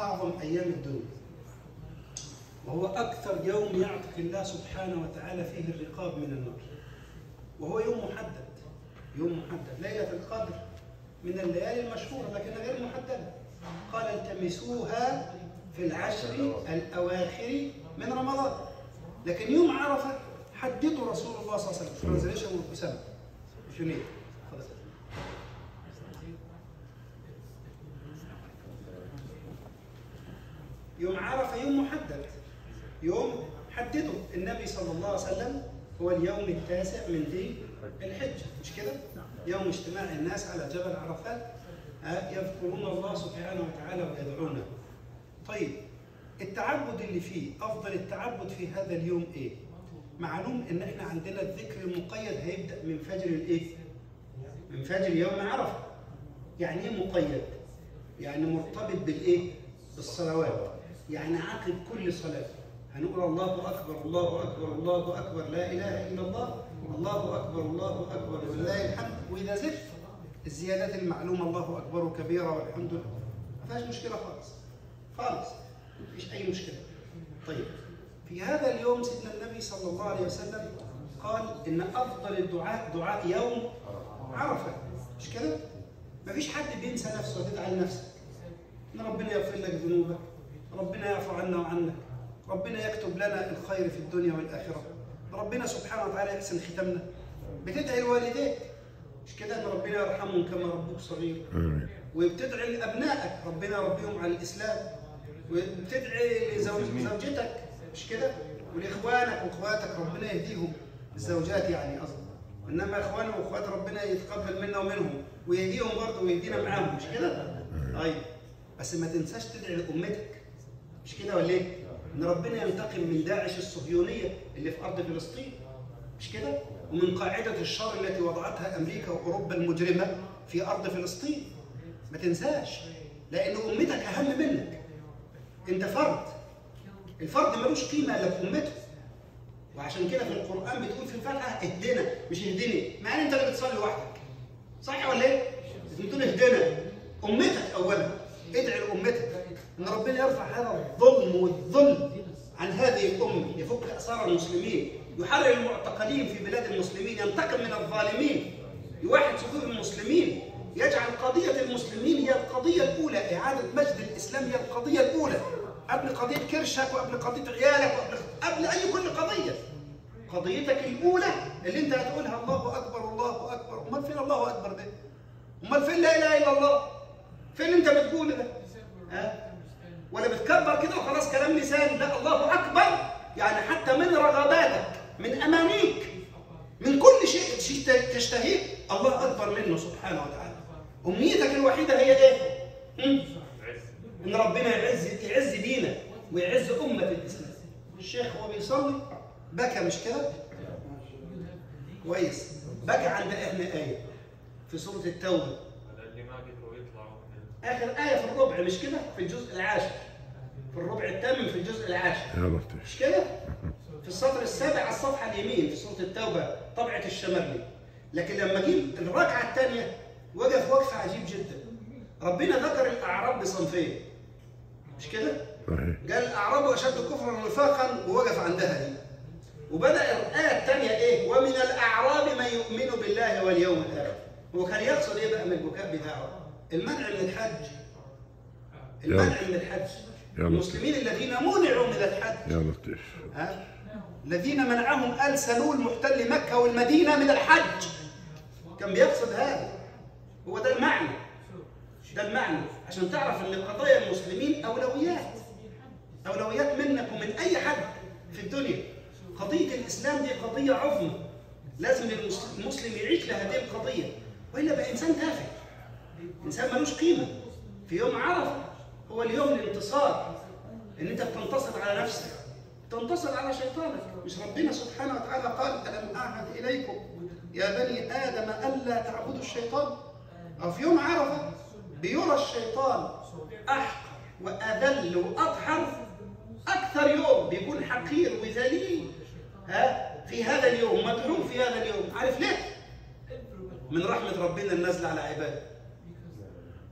اعظم ايام الدنيا وهو اكثر يوم يعتق الله سبحانه وتعالى فيه الرقاب من النار وهو يوم محدد يوم محدد ليله القدر من الليالي المشهوره لكنها غير محدده قال التمسوها في العشر الاواخر من رمضان لكن يوم عرفه حدده رسول الله صلى الله عليه وسلم ترانزليشن واسامه جميل اتفضل. يوم عرفه يوم محدد يوم حدده النبي صلى الله عليه وسلم هو اليوم التاسع من ذي الحجه مش كده؟ يوم اجتماع الناس على جبل عرفات ها، يذكرون الله سبحانه وتعالى ويدعونه. طيب التعبد اللي فيه افضل التعبد في هذا اليوم ايه؟ معلوم ان احنا عندنا الذكر المقيد هيبدا من فجر الايه؟ من فجر يوم عرفه. يعني ايه مقيد؟ يعني مرتبط بالايه؟ بالصلوات. يعني عقب كل صلاه هنقول الله اكبر الله اكبر الله اكبر لا اله الا الله الله اكبر الله اكبر ولله الحمد واذا زدت الزيادات المعلومه الله اكبر كبيرا والحمد لله ما فيهاش مشكله خالص خالص مفيش اي مشكله طيب في هذا اليوم سيدنا النبي صلى الله عليه وسلم قال ان افضل الدعاء دعاء يوم عرفه مش كده؟ مفيش حد بينسى نفسه وتدعي لنفسك ان ربنا يغفر لك ذنوبك ربنا يعفو عنا وعنك ربنا يكتب لنا الخير في الدنيا والاخره ربنا سبحانه وتعالى يحسن ختامنا بتدعي لوالديك مش كده ان ربنا يرحمهم كما ربوك صغير آمين وبتدعي لابنائك ربنا يربيهم على الاسلام وبتدعي لزوج زوجتك مش كده ولاخوانك واخواتك ربنا يهديهم الزوجات يعني قصدي انما اخواننا واخوات ربنا يتقبل منا ومنهم ويهديهم برضه ويهدينا معاهم مش كده؟ طيب بس ما تنساش تدعي لامتك مش كده ولا ايه؟ ان ربنا ينتقم من داعش الصهيونيه اللي في ارض فلسطين مش كده؟ ومن قاعده الشر التي وضعتها امريكا واوروبا المجرمه في ارض فلسطين ما تنساش لان امتك اهم منك انت فرد الفرد ملوش قيمه الا في امته وعشان كده في القران بتقول في الفاتحه اهدنا مش اهدني مع ان انت اللي بتصلي لوحدك صح ولا ايه؟ بتقول اهدنا امتك اولا ادعي لامتك ان ربنا يرفع هذا الظلم والذل عن هذه الامه يفك اسار المسلمين يحرر المعتقلين في بلاد المسلمين ينتقم من الظالمين يوحد صدور المسلمين يجعل قضية المسلمين هي القضية الأولى إعادة مجد الإسلام هي القضية الأولى قبل قضية كرشك وقبل قضية عيالك وقبل قبل أي كل قضية قضيتك الأولى اللي أنت هتقولها الله أكبر الله أكبر أمال فين الله أكبر ده؟ أمال فين لا إله إلا الله؟ فين اللي أنت بتقوله ده؟ ها؟ ولا بتكبر كده وخلاص كلام لسان لا الله أكبر يعني حتى من رغباتك من أمانيك من كل شيء شيء تشتهيه الله اكبر منه سبحانه وتعالى امنيتك الوحيده هي ايه هم؟ ان ربنا يعز يعز دينك ويعز امه الاسلام الشيخ وهو بيصلي بكى مش كده كويس بكى عند احنا ايه في سوره التوبه هذا اللي ما قدروا يطلعوا من اخر ايه في الربع مش كده في الجزء العاشر في الربع الثامن في الجزء العاشر يا لطيف مش كده؟ في السطر السابع على الصفحة اليمين في سورة التوبة طبعة الشمرلي لكن لما جيب الركعة الثانية وقف وقفة عجيب جدا ربنا ذكر الأعراب بصنفين مش كده؟ صحيح قال الأعراب أشد كفرا ونفاقا ووقف عندها دي وبدأ الآية الثانية إيه؟ ومن الأعراب من يؤمن بالله واليوم الآخر هو كان يقصد إيه بقى من البكاء بتاعه؟ المنع من الحج المنع من الحج يلا. المسلمين الذين منعوا من الحج يا لطيف ها؟ الذين منعهم آل سلول محتل مكة والمدينة من الحج كان بيقصد هذا هو ده المعنى ده المعنى عشان تعرف ان قضايا المسلمين اولويات اولويات منك ومن اي حد في الدنيا قضيه الاسلام دي قضيه عظمى لازم المس- المسلم يعيش لهذه القضيه والا بقى انسان تافه انسان ملوش قيمه في يوم عرفه هو اليوم الانتصار ان انت بتنتصر على نفسك تنتصر على شيطانك مش ربنا سبحانه وتعالى قال الم اعهد اليكم يا بني ادم الا تعبدوا الشيطان او في يوم عرفه بيرى الشيطان احقر واذل واضحر اكثر يوم بيكون حقير وذليل ها في هذا اليوم مدعو في هذا اليوم عارف ليه؟ من رحمه ربنا النازله على عباده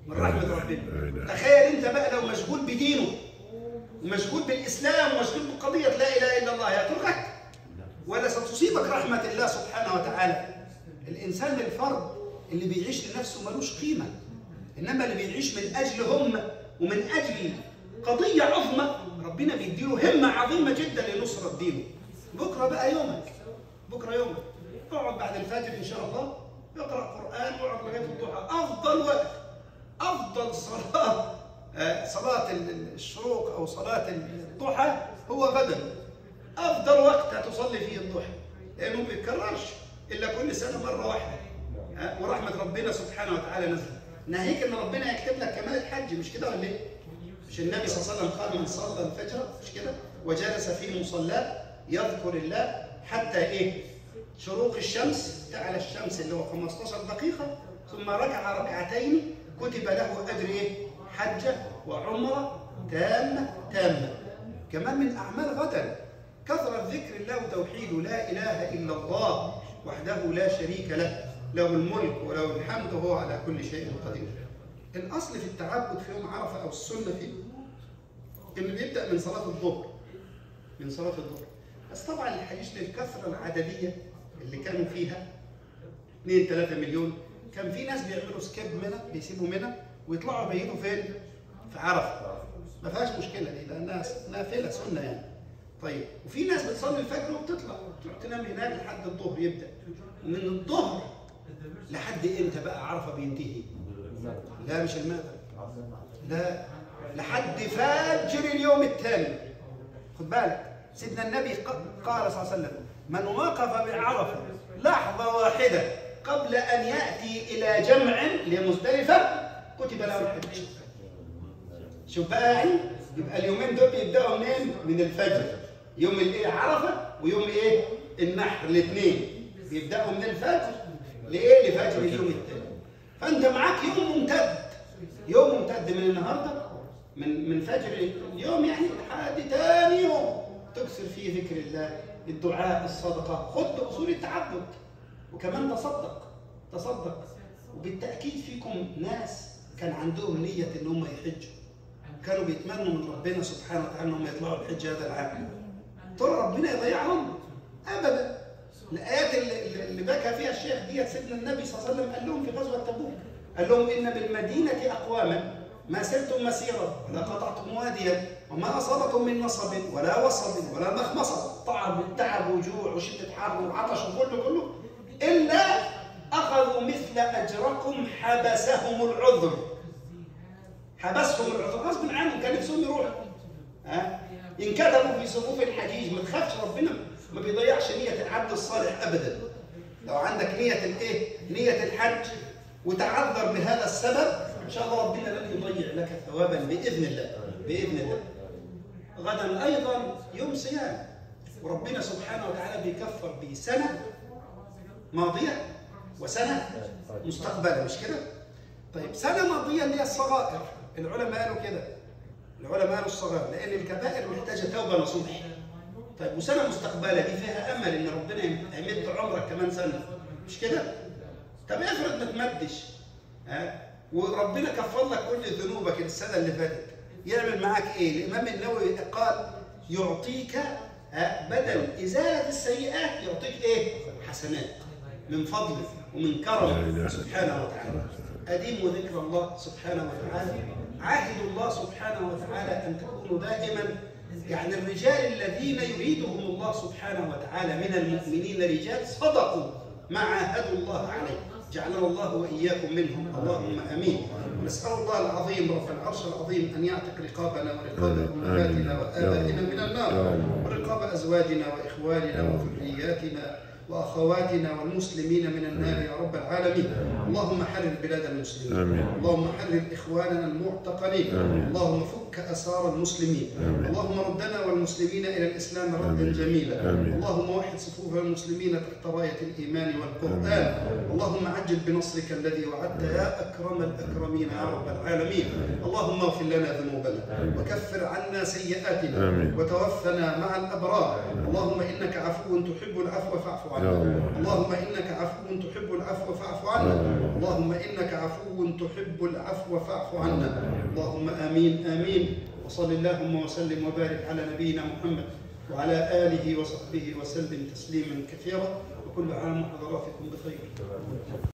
من رحمه ربنا تخيل انت بقى لو مشغول بدينه ومشغول بالاسلام ومشغول بقضيه لا اله الا الله يتركك ولا ستصيبك رحمه الله سبحانه وتعالى الانسان الفرد اللي بيعيش لنفسه ملوش قيمه انما اللي بيعيش من اجل هم ومن اجل قضيه عظمى ربنا بيديله همه عظيمه جدا لنصره دينه بكره بقى يومك بكره يومك اقعد بعد الفجر ان شاء الله اقرا قران واقعد لغايه الضحى افضل وقت افضل صلاه آه، صلاه ال- الشروق او صلاه الضحى هو غدا افضل وقت هتصلي فيه الضحى لانه ما بيتكررش الا كل سنه مره واحده آه، ورحمه ربنا سبحانه وتعالى نزلت ناهيك ان ربنا يكتب لك كمان الحج مش كده ولا ايه؟ مش النبي صلى الله عليه وسلم قال من صلى الفجر مش كده وجلس في مصلاه يذكر الله حتى ايه؟ شروق الشمس تعالى الشمس اللي هو 15 دقيقه ثم ركع ركعتين كتب له اجر ايه؟ حجه وعمره تامه تامه كمان من اعمال غدا كثره ذكر الله وتوحيده لا اله الا الله وحده لا شريك له له الملك وله الحمد وهو على كل شيء قدير الاصل في التعبد في يوم عرفه او السنه فيه انه بيبدا من صلاه الظهر من صلاه الظهر بس طبعا الحديث للكثره العدديه اللي كانوا فيها 2 3 مليون كان في ناس بيعملوا سكيب منى بيسيبوا منى ويطلعوا يبيتوا فين؟ في عرفه ما فيهاش مشكله دي لانها نافله سنه يعني طيب وفي ناس بتصلي الفجر وبتطلع تروح تنام هناك لحد الظهر يبدا ومن الظهر لحد امتى بقى عرفه بينتهي؟ لا مش المغرب لا لحد فجر اليوم الثاني خد بالك سيدنا النبي ق- قال صلى الله عليه وسلم من وقف بعرفه لحظه واحده قبل ان ياتي الى جمع لمزدلفه كتب له الحج شوف بقى يعني يبقى اليومين دول بيبداوا منين؟ من الفجر يوم الايه عرفه ويوم ايه؟ النحر الاثنين بيبداوا من الفجر لايه؟ لفجر اليوم الثاني فانت معاك يوم ممتد يوم ممتد من النهارده من من فجر اليوم يعني لحد ثاني يوم تكثر فيه ذكر الله الدعاء الصدقه خد اصول التعبد وكمان تصدق تصدق وبالتاكيد فيكم ناس كان عندهم نيه ان هم يحجوا كانوا بيتمنوا من ربنا سبحانه وتعالى انهم يطلعوا الحج هذا العام ترى ربنا يضيعهم ابدا الايات اللي, اللي بكى فيها الشيخ ديت سيدنا النبي صلى الله عليه وسلم قال لهم في غزوه تبوك قال لهم ان بالمدينه اقواما ما سرتم مسيرا ولا قطعتم واديا وما اصابكم من نصب ولا وصب ولا مخمصه تعب تعب وجوع وشده حر وعطش وكله كله الا اخذوا مثل اجركم حبسهم العذر حبسهم العذر غصب عنهم كان نفسهم يروحوا ها ان كتبوا في صفوف الحجيج ما تخافش ربنا ما بيضيعش نيه العبد الصالح ابدا لو عندك نيه الايه نيه الحج وتعذر بهذا السبب ان شاء الله ربنا لن يضيع لك ثوابا باذن الله باذن الله غدا ايضا يوم صيام وربنا سبحانه وتعالى بيكفر بسنه ماضيه وسنه مستقبله مش كده طيب سنه ماضيه اللي هي الصغائر العلماء قالوا كده العلماء قالوا الصغائر لان الكبائر محتاجه توبه نصوح طيب وسنه مستقبله دي فيها امل ان ربنا يمد عمرك كمان سنه مش كده طب افرض ما تمدش ها وربنا كفر لك كل ذنوبك السنه اللي فاتت يعمل معاك ايه الامام النووي قال يعطيك ها بدل ازاله السيئات يعطيك ايه حسنات من فضله ومن كرمه سبحانه وتعالى أديموا ذكر الله سبحانه وتعالى عاهدوا الله سبحانه وتعالى أن تكونوا دائما يعني الرجال الذين يريدهم الله سبحانه وتعالى من المؤمنين رجال صدقوا ما عاهدوا الله عليه جعلنا الله وإياكم منهم اللهم آمين نسأل الله العظيم رب العرش العظيم أن يعتق رقابنا ورقاب أمهاتنا وآبائنا من النار ورقاب أزواجنا وإخواننا وذرياتنا واخواتنا والمسلمين من النار يا رب العالمين اللهم حرر بلاد المسلمين آمين. اللهم حرر اخواننا المعتقلين آمين. اللهم فك وفك أسار المسلمين آمين. اللهم ردنا والمسلمين إلى الإسلام ردا آمين. جميلا آمين. اللهم وحد صفوف المسلمين تحت راية الإيمان والقرآن اللهم عجل بنصرك الذي وعدت يا أكرم الأكرمين يا رب العالمين اللهم اغفر لنا ذنوبنا وكفر عنا سيئاتنا آمين. وتوفنا مع الأبرار اللهم إنك عفو تحب العفو فاعف يا عنا الله. اللهم إنك عفو تحب العفو فاعف عنا اللهم إنك عفو تحب العفو فاعف عنا اللهم آمين آمين وصل اللهم وسلم وبارك على نبينا محمد وعلى آله وصحبه وسلم تسليما كثيرا وكل عام وحضراتكم بخير